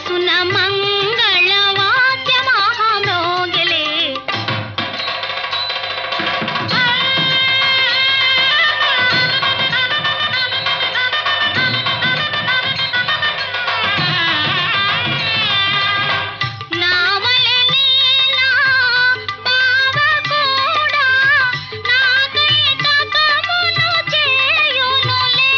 మనసున మంగళ వాద్య మహామోగలే నావలనే నా బావ కూడా నాకై తపమును చేయునులే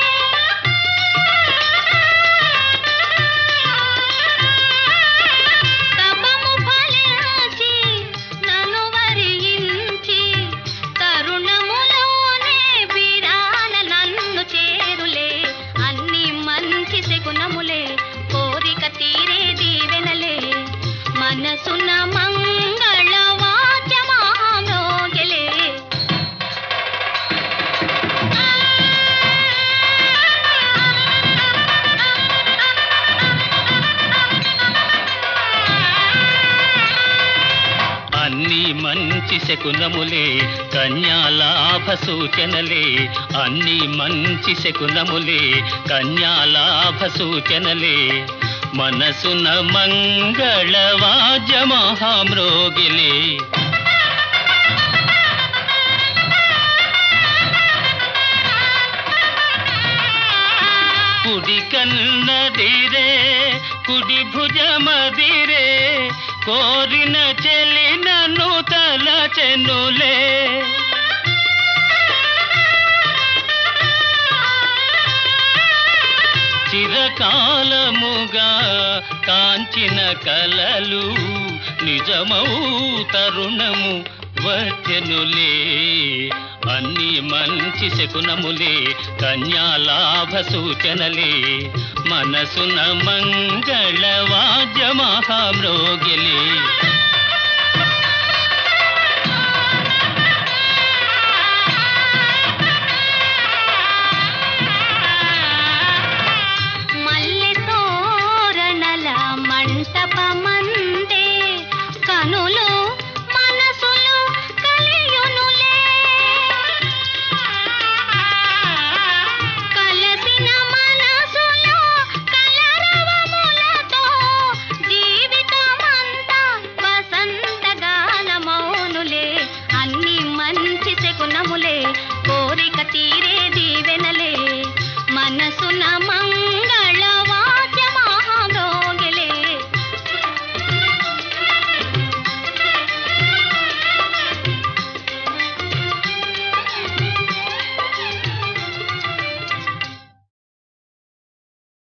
తపము ఫలించి నన్ను వరించి తరుణములోనే బిరాన నన్ను చేరులే అన్ని మంచి శకునములే కోరిక తీరే దీవెనలే మనసున మంగళ వాద్య మహామోగలే అన్ని మంచి శకునములే కన్యాలాభ సూచనలే అన్ని మంచి శకునములే కన్యాలాభ సూచనలే మనసున మంగళ వాద్య మహామ్రోగిలే కుడి కన్నదిరే కుడి భుజమదిరే కోరిన చెలినను తలచెనులే చిరకాలముగా కాంచిన కలలు నిజమౌ తరుణము వచ్చెనులే అన్ని మంచి శకునములే కన్యాలాభ సూచనలే మనసున మంగళ వాద్య మహామ్రోగిలే